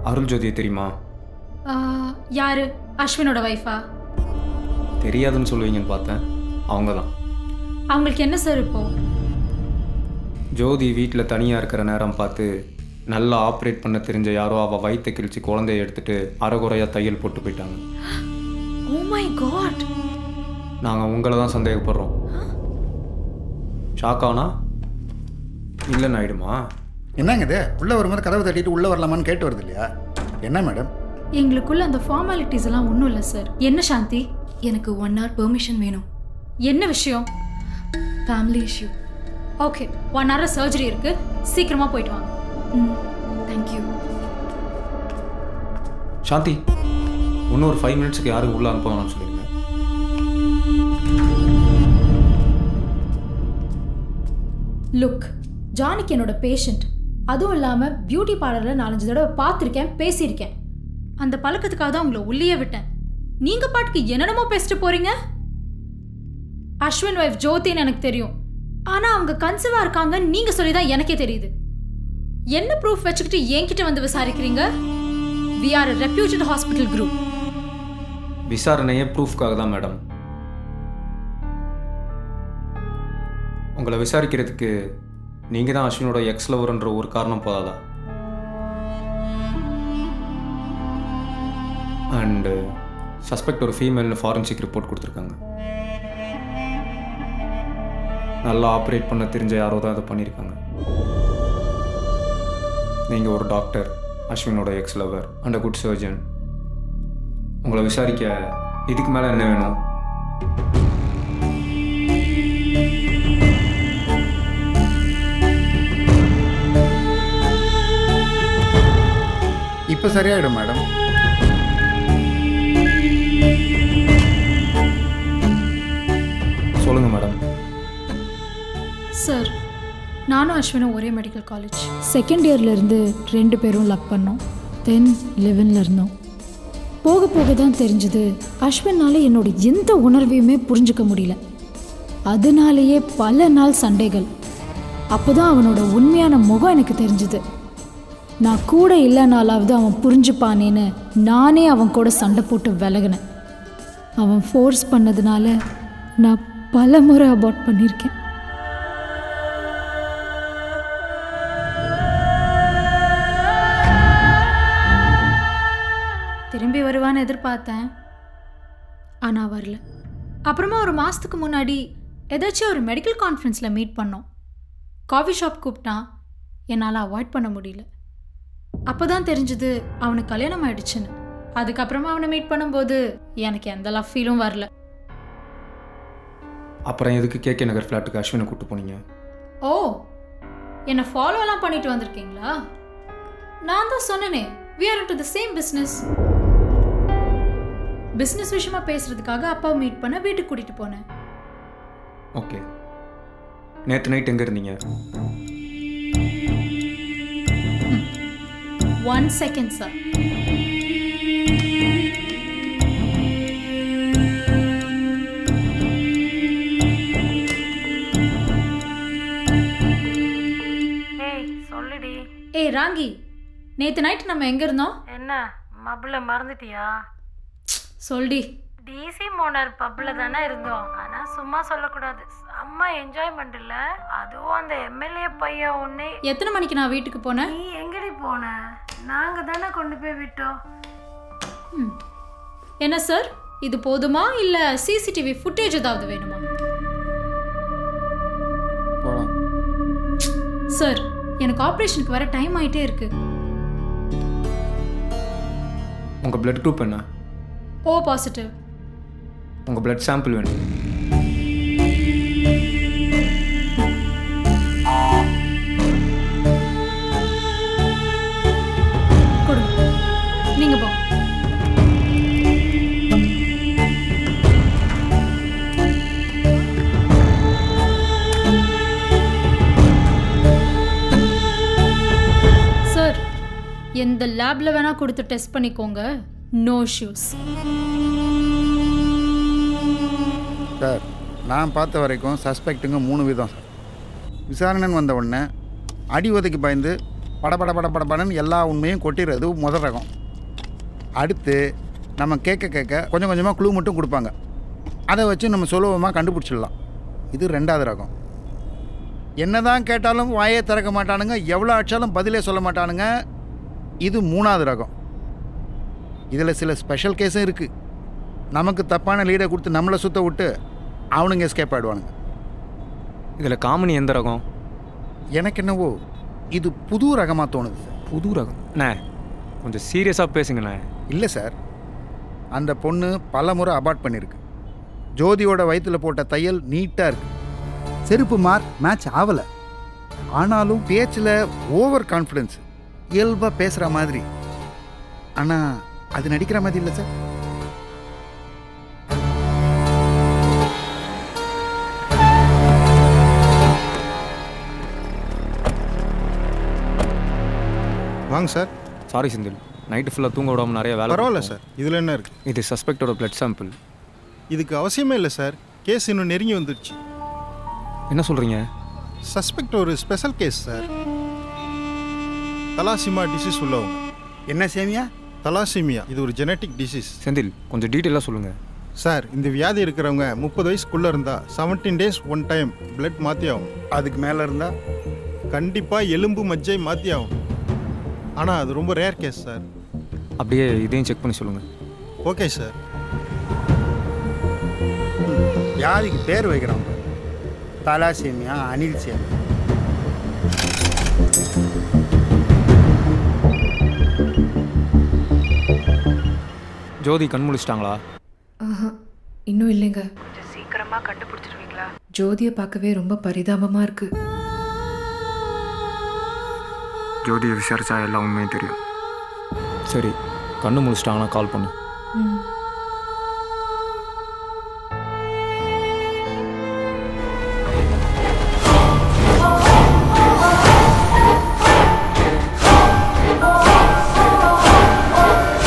அருள் ஜோதியை தெரியுமா யாரு அஸ்வினோட ஒய்ஃபா தெரியாதுன்னு சொல்லுவீங்கன்னு பார்த்தேன் அவங்க தான் அவங்களுக்கு என்ன சார் இப்போ ஜோதி வீட்டில் தனியாக இருக்கிற நேரம் பார்த்து நல்லா ஆப்ரேட் பண்ண தெரிஞ்ச யாரோ அவள் வயிற்றை கிழிச்சு குழந்தைய எடுத்துட்டு அரைகுறையாக தையல் போட்டு போயிட்டாங்க ஓ மை காட் நாங்கள் உங்களை தான் சந்தேகப்படுறோம் ஷாக் ஆனா இல்லைன்னு ஆயிடுமா என்னங்க இது உள்ளே வரும்போது கதவை தட்டிட்டு உள்ளே வரலாமான்னு கேட்டு வருது இல்லையா என்ன மேடம் எங்களுக்குள்ள அந்த ஃபார்மாலிட்டிஸ் எல்லாம் ஒன்றும் இல்லை சார் என்ன சாந்தி எனக்கு ஒன் ஹவர் பெர்மிஷன் வேணும் என்ன விஷயம் family issue okay one hour surgery இருக்கு சீக்கிரமா போயிட்டு வாங்க ம் தேங்க்யூ சாந்தி இன்னும் ஒரு ஃபைவ் மினிட்ஸ்க்கு யாரும் உள்ளே அனுப்ப வேணாம்னு சொல்லிடுங்க லுக் ஜானிக்கு என்னோட பேஷண்ட் அதுவும் இல்லாமல் பியூட்டி பார்லரில் நாலஞ்சு தடவை பார்த்துருக்கேன் பேசியிருக்கேன் அந்த பழக்கத்துக்காக தான் உங்களை உள்ளேயே விட்டேன் நீங்கள் பாட்டுக்கு என்னென்னமோ பேசிட்டு போறீங்க அஸ்வின் ஒய்ஃப் ஜோதின்னு எனக்கு தெரியும் ஆனால் அவங்க கன்சீவாக இருக்காங்கன்னு நீங்கள் சொல்லி தான் எனக்கே தெரியுது என்ன ப்ரூஃப் வச்சுக்கிட்டு என்கிட்ட வந்து விசாரிக்கிறீங்க we are reputed hospital group விசாரணையே ப்ரூஃப்காக தான் மேடம் உங்களை விசாரிக்கிறதுக்கு நீங்கள் தான் அஸ்வினோட எக்ஸ் லவர்ன்ற ஒரு காரணம் போதாதா அண்டு சஸ்பெக்ட் ஒரு ஃபீமேல்னு ஃபாரன்சிக் ரிப்போர்ட் கொடுத்துருக்காங்க நல்லா ஆப்ரேட் பண்ண தெரிஞ்ச யாரோ தான் இதை பண்ணியிருக்காங்க நீங்கள் ஒரு டாக்டர் அஸ்வினோட ex lover and good surgeon உங்களை விசாரிக்க இதுக்கு மேலே என்ன வேணும் இப்போ சரியாயிடும் மேடம் சொல்லுங்கள் மேடம் சார் நானும் அஸ்வினும் ஒரே மெடிக்கல் காலேஜ் செகண்ட் இயர்லேருந்து ரெண்டு பேரும் லவ் பண்ணோம் தென் லெவனில் இருந்தோம் போக போக தான் தெரிஞ்சது அஸ்வினால என்னோட எந்த உணர்வையுமே புரிஞ்சுக்க முடியல அதனாலேயே பல நாள் சண்டைகள் அப்போதான் அவனோட உண்மையான முகம் எனக்கு தெரிஞ்சுது நான் கூட இல்லைனாலாவது அவன் புரிஞ்சுப்பானேன்னு நானே அவன் கூட சண்டை போட்டு விலகினேன் அவன் ஃபோர்ஸ் பண்ணதுனால நான் பல முறை அபார்ட் பண்ணியிருக்கேன் திரும்பி வருவான்னு எதிர்பார்த்தேன் ஆனால் வரல அப்புறமா ஒரு மாதத்துக்கு முன்னாடி ஏதாச்சும் ஒரு மெடிக்கல் கான்ஃபரன்ஸில் மீட் பண்ணோம் காஃபி ஷாப் கூப்பிட்டான் என்னால் அவாய்ட் பண்ண முடியல அப்போ தான் தெரிஞ்சது அவனுக்கு கல்யாணம் ஆயிடுச்சுன்னு அதுக்கப்புறமா அவனை மீட் பண்ணும்போது எனக்கு எந்த லவ் ஃபீலும் வரல அப்புறம் எதுக்கு கேகே நகர் ஃப்ளாட்டுக்கு அஸ்வினை கூட்டு போனீங்க ஓ என்னை ஃபாலோலாம் பண்ணிட்டு வந்திருக்கீங்களா நான் தான் சொன்னேனே we are into the same business business விஷயமா பேசுறதுக்காக அப்பாவை மீட் பண்ண வீட்டுக்கு கூட்டிட்டு போனேன் ஓகே நேற்று நைட் எங்கே இருந்தீங்க ஒன் செகண்ட் சார் ஏய் சொல்லுடி ஏய் ராங்கி நேத்து நைட் நம்ம எங்க இருந்தோம் என்ன மப்ல மறந்துட்டியா சொல்டி டிசி மோனர் பப்ல தானே இருந்தோம் ஆனா சும்மா சொல்லக்கூடாது செம்ம என்ஜாய்மெண்ட் இல்ல அதுவும் அந்த எம்எல்ஏ பையன் ஒன்னே எத்தனை மணிக்கு நான் வீட்டுக்கு போனேன் நீ எங்கடி போன நாங்க தானே கொண்டு போய் விட்டோம் ம். என்ன சார் இது போதுமா இல்ல சிசிடிவி ஃபுட்டேஜ் ஏதாவது வேணுமா போகலாம் சார் எனக்கு ஆப்ரேஷனுக்கு வர டைம் ஆயிட்டே இருக்கு உங்கள் பிளட் குரூப் என்ன ஓ பாசிட்டிவ் உங்கள் பிளட் சாம்பிள் வேணும் கொடுங்க நீங்க போங்க சார் எந்த லேப்ல வேணா கொடுத்து டெஸ்ட் பண்ணிக்கோங்க நோ ஷூஸ் சார் நான் பார்த்த வரைக்கும் சஸ்பெக்ட்டுங்க மூணு விதம் சார் விசாரணைன்னு வந்த உடனே அடி உதைக்கு பயந்து படபட பட படபடன்னு எல்லா உண்மையும் கொட்டிடுறது முதல் ரகம் அடுத்து நம்ம கேட்க கேட்க கொஞ்சம் கொஞ்சமாக குழு மட்டும் கொடுப்பாங்க அதை வச்சு நம்ம சுலபமாக கண்டுபிடிச்சிடலாம் இது ரெண்டாவது ரகம் என்னதான் கேட்டாலும் வாயே திறக்க மாட்டானுங்க எவ்வளோ அடிச்சாலும் பதிலே சொல்ல மாட்டானுங்க இது மூணாவது ரகம் இதில் சில ஸ்பெஷல் கேஸும் இருக்குது நமக்கு தப்பான லீடை கொடுத்து நம்மளை சுத்த விட்டு அவனுங்க எஸ்கேப் ஆயிடுவானுங்க இதில் காமெடி எந்த ரகம் எனக்கு என்னவோ இது புது ரகமாக தோணுது சார் புது ரகம் அண்ணே கொஞ்சம் சீரியஸாக பேசுங்கண்ணே இல்லை சார் அந்த பொண்ணு பல முறை அபார்ட் பண்ணியிருக்கு ஜோதியோட வயித்துல போட்ட தையல் நீட்டாக இருக்கு செருப்பு மார்க் மேட்ச் ஆகலை ஆனாலும் பேச்சில் ஓவர் கான்ஃபிடென்ஸ் இயல்பாக பேசுகிற மாதிரி ஆனால் அது நடிக்கிற மாதிரி இல்லை சார் வாங்க சார் சாரி செந்தில் நைட்டு ஃபுல்லாக தூங்க விடாம நிறைய வேலை பரவாயில்ல பார்த்தோம். சார் இதில் என்ன இருக்குது இது சஸ்பெக்டோட பிளட் சாம்பிள் இதுக்கு அவசியமே இல்லை சார் கேஸ் இன்னும் நெருங்கி வந்துடுச்சு என்ன சொல்கிறீங்க சஸ்பெக்ட் ஒரு special case sir thalassemia disease உள்ளவங்க என்ன சேமியா தலாசிமியா இது ஒரு ஜெனட்டிக் டிசீஸ் செந்தில் கொஞ்சம் டீட்டெயிலாக சொல்லுங்கள் சார் இந்த வியாதி இருக்கிறவங்க முப்பது வயசுக்குள்ளே இருந்தால் seventeen days one time blood மாற்றி ஆகும் அதுக்கு மேலே இருந்தால் கண்டிப்பாக எலும்பு மஜ்ஜை மாற்றி ஆகும் ஆனால் அது ரொம்ப ரேர் கேஸ் சார் அப்படியே இதையும் செக் பண்ணி சொல்லுங்கள் ஓகே சார் வியாதிக்கு பேர் வைக்கிறாங்க தலாசேமியா அனில் சேமியா ஜோதி கண் முழிச்சிட்டாங்களா ஆஹா இன்னும் இல்லைங்க கொஞ்சம் சீக்கிரமா கண்டுபிடிச்சிருவீங்களா ஜோதியை பார்க்கவே ரொம்ப பரிதாபமா இருக்கு ஜோதியை விசாரிச்சா எல்லா உண்மையும் தெரியும் சரி கண்ணு முழிச்சிட்டாங்கன்னா கால் பண்ணு ம்